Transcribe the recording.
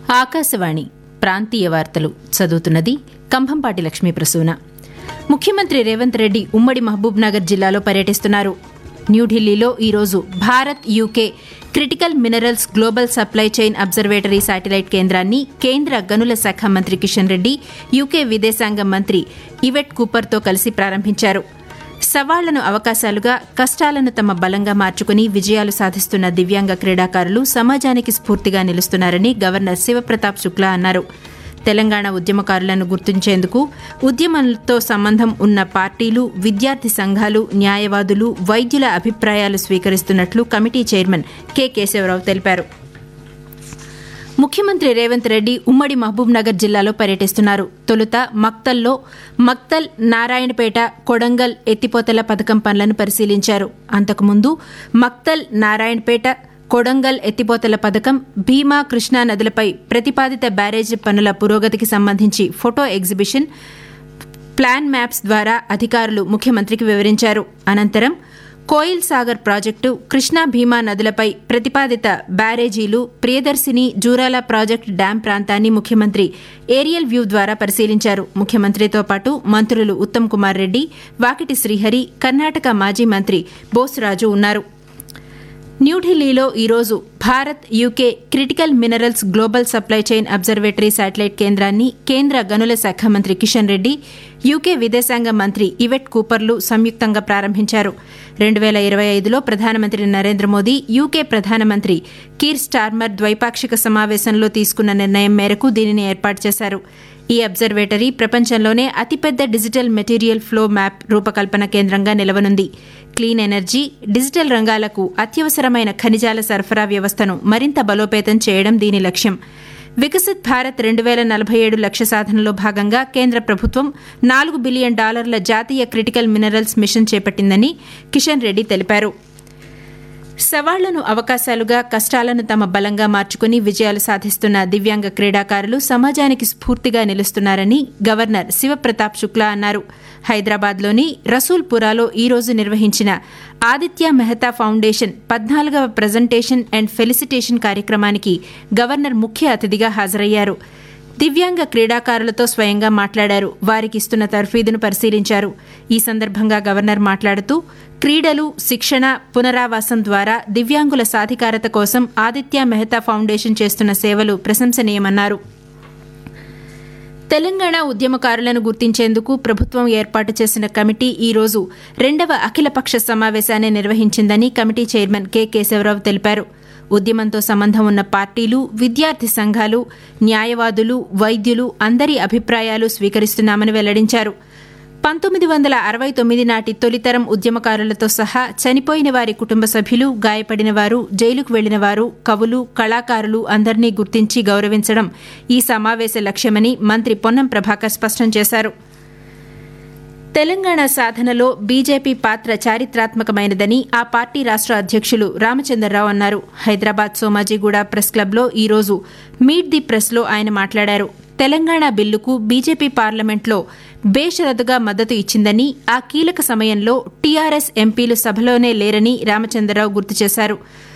ఆకాశవాణి ప్రాంతీయ వార్తలు చదువుతున్నది కంభంపాటి లక్ష్మీ ప్రసూన ముఖ్యమంత్రి రేవంత్ రెడ్డి ఉమ్మడి మహబూబ్ నగర్ జిల్లాలో పర్యటిస్తున్నారు న్యూఢిల్లీలో ఈరోజు Bharat UK critical minerals global supply chain observatory satellite కేంద్రాన్ని కేంద్ర గనుల శాఖ మంత్రి కిషన్ రెడ్డి యూకే విదేశాంగ మంత్రి ఇవెట్ కూపర్తో కలిసి ప్రారంభించారు సవాళ్లను అవకాశాలుగా కష్టాలను తమ బలంగా మార్చుకుని విజయాలు సాధిస్తున్న దివ్యాంగ క్రీడాకారులు సమాజానికి స్ఫూర్తిగా నిలుస్తున్నారని గవర్నర్ శివప్రతాప్ శుక్లా అన్నారు తెలంగాణ ఉద్యమకారులను గుర్తించేందుకు ఉద్యమంతో సంబంధం ఉన్న పార్టీలు విద్యార్థి సంఘాలు న్యాయవాదులు వైద్యుల అభిప్రాయాలు స్వీకరిస్తున్నట్లు కమిటీ చైర్మన్ కె కేశవరావు తెలిపారు ముఖ్యమంత్రి రేవంత్ రెడ్డి ఉమ్మడి మహబూబ్ నగర్ జిల్లాలో పర్యటిస్తున్నారు తొలుత మక్తల్లో మక్తల్ నారాయణపేట కొడంగల్ ఎత్తిపోతల పథకం పనులను పరిశీలించారు అంతకుముందు మక్తల్ నారాయణపేట కొడంగల్ ఎత్తిపోతల పథకం భీమా కృష్ణా నదులపై ప్రతిపాదిత బ్యారేజ్ పనుల పురోగతికి సంబంధించి ఫోటో ఎగ్జిబిషన్ ప్లాన్ మ్యాప్స్ ద్వారా అధికారులు ముఖ్యమంత్రికి వివరించారు అనంతరం కోయిల్ సాగర్ ప్రాజెక్టు కృష్ణా భీమా నదులపై ప్రతిపాదిత బ్యారేజీలు ప్రియదర్శిని జూరాల ప్రాజెక్టు డ్యాం ప్రాంతాన్ని ముఖ్యమంత్రి ఏరియల్ వ్యూ ద్వారా పరిశీలించారు ముఖ్యమంత్రితో పాటు మంత్రులు ఉత్తమ్ కుమార్ రెడ్డి వాకిటి శ్రీహరి కర్ణాటక మాజీ మంత్రి బోస్రాజు ఉన్నారు న్యూఢిల్లీలో ఈరోజు Bharat UK critical minerals global supply chain observatory satellite కేంద్రాన్ని కేంద్ర గనుల శాఖ మంత్రి కిషన్ రెడ్డి యూకే విదేశాంగ మంత్రి ఇవెట్ కూపర్లు సంయుక్తంగా ప్రారంభించారు రెండు వేల ఇరవై ఐదులో ప్రధానమంత్రి నరేంద్ర మోదీ యూకే ప్రధానమంత్రి కీర్ స్టార్మర్ ద్వైపాక్షిక సమావేశంలో తీసుకున్న నిర్ణయం మేరకు దీనిని ఏర్పాటు చేశారు ఈ అబ్జర్వేటరీ ప్రపంచంలోనే అతిపెద్ద డిజిటల్ మెటీరియల్ ఫ్లో మ్యాప్ రూపకల్పన కేంద్రంగా నిలవనుంది క్లీన్ ఎనర్జీ డిజిటల్ రంగాలకు అత్యవసరమైన ఖనిజాల సరఫరా వ్యవస్థను మరింత బలోపేతం చేయడం దీని లక్ష్యం వికసిత్ భారత్ రెండు వేల నలభై ఏడు లక్ష్య సాధనలో భాగంగా కేంద్ర ప్రభుత్వం నాలుగు బిలియన్ డాలర్ల జాతీయ క్రిటికల్ మినరల్స్ మిషన్ చేపట్టిందని కిషన్ రెడ్డి తెలిపారు సవాళ్లను అవకాశాలుగా కష్టాలను తమ బలంగా మార్చుకుని విజయాలు సాధిస్తున్న దివ్యాంగ క్రీడాకారులు సమాజానికి స్ఫూర్తిగా నిలుస్తున్నారని గవర్నర్ శివప్రతాప్ శుక్లా అన్నారు హైదరాబాద్లోని రసూల్పురాలో ఈ రోజు నిర్వహించిన ఆదిత్య మెహతా ఫౌండేషన్ పద్నాలుగవ ప్రజెంటేషన్ అండ్ ఫెలిసిటేషన్ కార్యక్రమానికి గవర్నర్ ముఖ్య అతిథిగా హాజరయ్యారు దివ్యాంగ క్రీడాకారులతో స్వయంగా మాట్లాడారు వారికి ఇస్తున్న తర్ఫీదును పరిశీలించారు ఈ సందర్భంగా గవర్నర్ మాట్లాడుతూ క్రీడలు శిక్షణ పునరావాసం ద్వారా దివ్యాంగుల సాధికారత కోసం ఆదిత్య మెహతా ఫౌండేషన్ చేస్తున్న సేవలు ప్రశంసనీయమన్నారు తెలంగాణ ఉద్యమకారులను గుర్తించేందుకు ప్రభుత్వం ఏర్పాటు చేసిన కమిటీ ఈ రోజు రెండవ అఖిలపక్ష సమావేశాన్ని నిర్వహించిందని కమిటీ చైర్మన్ కె కేశవరావు తెలిపారు ఉద్యమంతో సంబంధం ఉన్న పార్టీలు విద్యార్థి సంఘాలు న్యాయవాదులు వైద్యులు అందరి అభిప్రాయాలు స్వీకరిస్తున్నామని వెల్లడించారు పంతొమ్మిది వందల అరవై తొమ్మిది నాటి తొలితరం ఉద్యమకారులతో సహా చనిపోయిన వారి కుటుంబ సభ్యులు గాయపడిన వారు జైలుకు వెళ్లిన వారు కవులు కళాకారులు అందరినీ గుర్తించి గౌరవించడం ఈ సమావేశ లక్ష్యమని మంత్రి పొన్నం ప్రభాకర్ స్పష్టం చేశారు తెలంగాణ సాధనలో బీజేపీ పాత్ర చారిత్రాత్మకమైనదని ఆ పార్టీ రాష్ట అధ్యక్షులు రామచంద్రరావు అన్నారు హైదరాబాద్ సోమాజిగూడ ప్రెస్ క్లబ్లో ఈరోజు మీట్ ది ప్రెస్లో ఆయన మాట్లాడారు తెలంగాణ బిల్లుకు బీజేపీ పార్లమెంట్లో బేషరతుగా మద్దతు ఇచ్చిందని ఆ కీలక సమయంలో టీఆర్ఎస్ ఎంపీలు సభలోనే లేరని రామచంద్రరావు గుర్తు చేశారు